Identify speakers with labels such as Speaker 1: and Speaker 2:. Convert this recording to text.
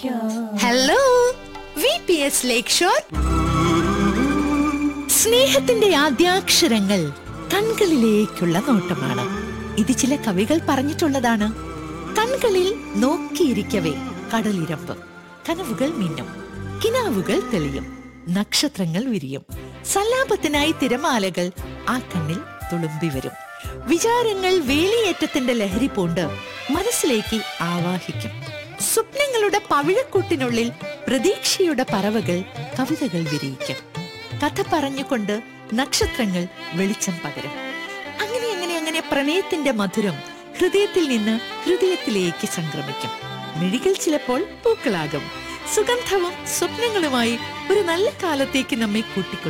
Speaker 1: hello V P S lake shore സ്നേഹത്തിന്റെ ആദ്യാക്ഷരങ്ങൾ കൺകളിലേക്കുള്ള നോട്ടമാണ് ഇത് ചില കവികൾ പറഞ്ഞിട്ടുള്ളതാണ് കൺകളിൽ നോക്കിയിരിക്കവേ കടലിരമ്പ് കനവുകൾ മിന്നും കിനാവുകൾ തെളിയും നക്ഷത്രങ്ങൾ വിരിയും സല്ലാപത്തിനായി തിരമാലകൾ ആ കണ്ണിൽ തുളുമ്പി വരും വിചാരങ്ങൾ വേലിയേറ്റത്തിന്റെ ലഹരി പൂണ്ട് മനസ്സിലേക്ക് ആവാഹിക്കും സ്വപ്നങ്ങളുടെ പവിഴക്കൂട്ടിനുള്ളിൽ പ്രതീക്ഷയുടെ പറവകൾ കവിതകൾ വിരിയിക്കും കഥ പറഞ്ഞുകൊണ്ട് നക്ഷത്രങ്ങൾ വെളിച്ചം പകരും അങ്ങനെ അങ്ങനെ അങ്ങനെ പ്രണയത്തിന്റെ മധുരം ഹൃദയത്തിൽ നിന്ന് ഹൃദയത്തിലേക്ക് സംക്രമിക്കും മിഴികൾ ചിലപ്പോൾ പൂക്കളാകും സുഗന്ധവും സ്വപ്നങ്ങളുമായി ഒരു നല്ല കാലത്തേക്ക് നമ്മെ കൂട്ടിക്കൊണ്ടു